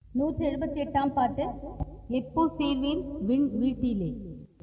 நூற்றி எழுபத்தி எட்டாம் பாட்டு எப்போ சேர்வேன் விண் வீட்டிலே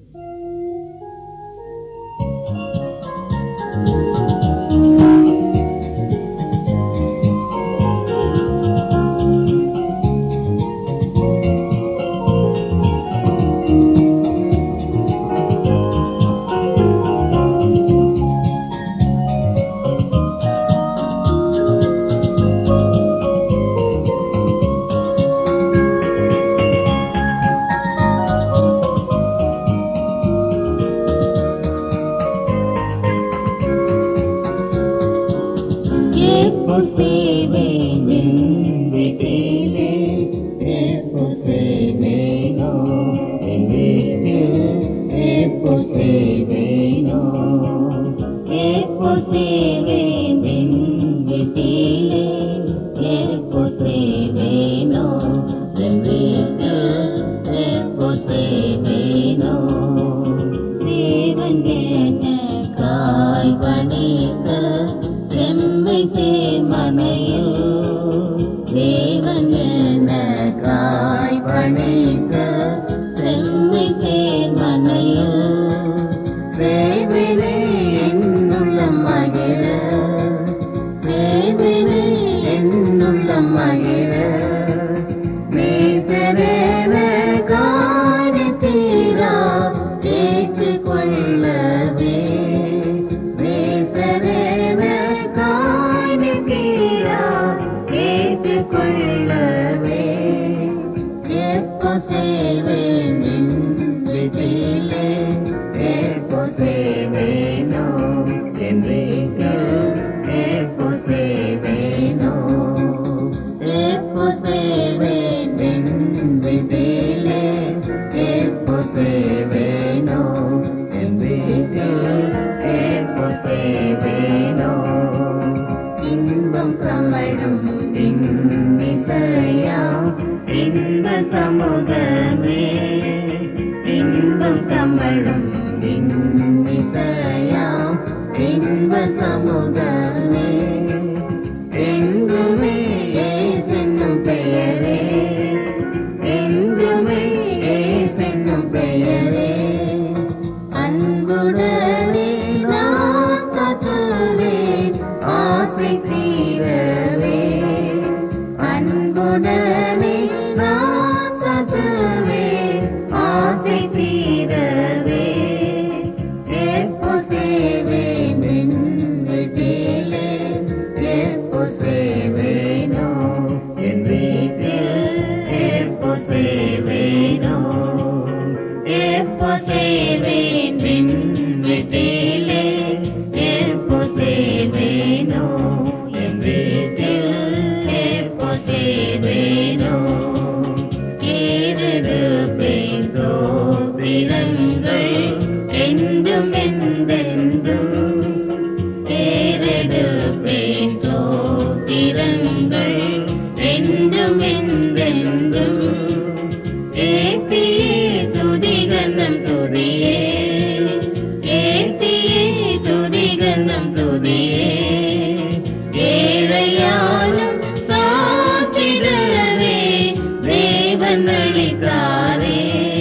எப்போ செய்வேன் வீட்டிலே எப்போ செய்வேனோ என் வீட்டில் எப்போ செய்வேனோ எப்போ செய்வேன் வீட்டிலே எப்போ செய்வேனோ என் வீட்டில் எப்போ செய்வேனோ தேவன் எனக்காய் பணித்த செம்மை சேர்மனையோ தேவன் எனக்காய் பணித்த செம்மை சேர்மனையோ சேவினே என்னுள்ள மகிழ சேவினே என்னுள்ள மகிழ நேசரேன காணித்தீரா ஏற்றுக்கொள்ளவே நேசரேன காணித்தீரா ஏற்றுக்கொள்ளவே எப்போ செய்வேன் வீட்டிலே எப்போ செய்வேனோ என் வீட்டில் எப்போ செய்வேனோ எப்போ செய்வேன் வீட்டிலே எப்போ செய்வேனோ என் வீட்டில் எப்போ செய்வேனோ இன்பம் கமழும் இசையா இந்த சமூகமே இன்பம் கமழும் இசையா இன்ப சமூகமே எங்குமே ஏசென்னும் பெயரே எங்குமே ஏசென்னும் பெயரே அன்புடனே நான் சத்துவேன் ஆசை தீரவே அன்புடனே நான் சத்துவேன் ஆசை தீரவே எப்போ சேவேன் வீட்டிலே எப்போ சேவேனோ என் வீட்டில் எப்போ சேவேனோ எப்போ சேவேன் வீட்டிலே எப்போ சேவேனோ என் வீட்டில் எப்போ சேவேனோ ஏறெடுப்பேன் தினங்கள் என்றும் எந்தெந்தும் ஏறெடுப்பேன் திறங்கள் என்றும் எந்தெந்தும் ஏத்தியே துதிகனம் துதியே ஏத்தியே துதிகனம் துதியே ஏழையானும் சாத்திடவே தேவன் அளித்தாரே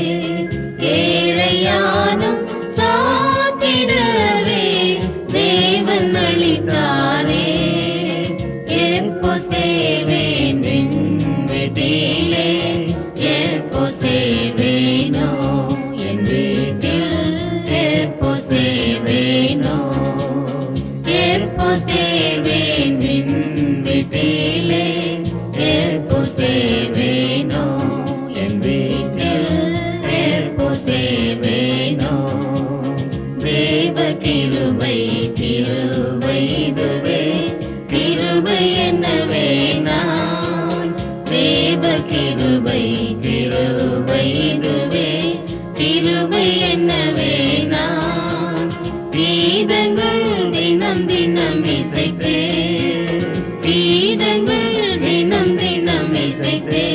ஏழையானும் சாத்திடவே தேவன் அளித்தாரே எப்போ சேவேன் வீட்டிலே எப்போ சேவேனோ என் வீட்டில் எப்போ சேவேனோ எப்போ சேவேன் வீட்டிலே எப்போ சேவேனோ என் வீட்டில் எப்போ சேவேனோ தேவ கிருபை கிருபை இதுவே கிருபை என்னவே நான் தேவ கிருபை கிருபை இதுவே கிருபை என்னவே நான் கீதங்கள் தினம் தினம் இசைத்தே கீதங்கள் தினம் தினம் இசைத்தே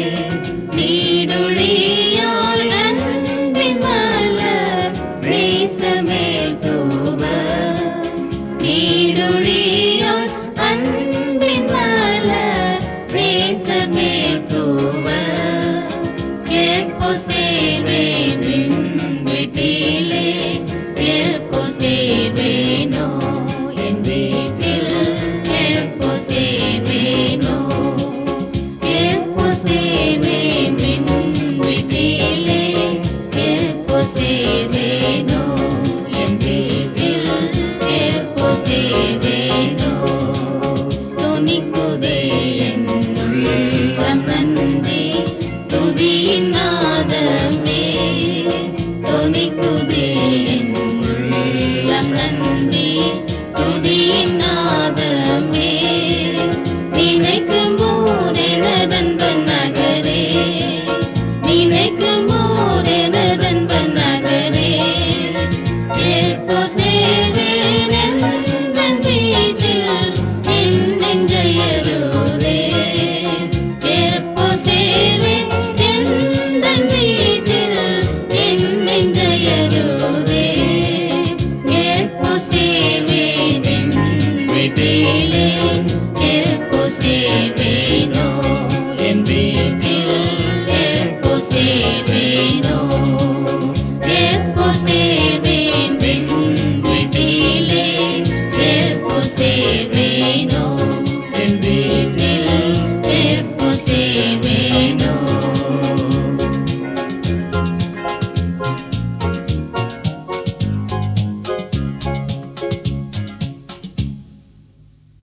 நீடொழியால் அன்பின் மலர் தேசமே தூவ நீடொழியால் அன்பின் மலர் தேசமே தூவ எப்போ சேர்வேன் விண் வீட்டிலே எப்போ சேர்வேனோ என் வீட்டில் எப்போ சேர்வேனோ எப்போ சேர்வேன் விண் வீட்டிலே எப்போ சேர்வேனோ என் வீட்டில் எப்போ சேர்வேனோ துணிக்குதே என்னுள்ளம் நன்றி துதியின் நாதமே துணிக்குதே என்னுள்ளம் நன்றி துதியின் நாதமே நினைக்கும் போதெனதன்பன் நகரே நினைக்கும் போதெனதன்பன் நகரே எப்போ சேவேன் எந்தன் வீட்டில் என் நெஞ்சையருளே எப்போ சேவேன் எந்தன் வீட்டில் என் நெஞ்சையருளே எப்போ சேவேன் என் வீட்டிலே எப்போ சேவேனோ என் வீட்டில் எப்போ சேவேனோ எப்போ சேவேன் விண் வீட்டிலே எப்போ சேவேனோ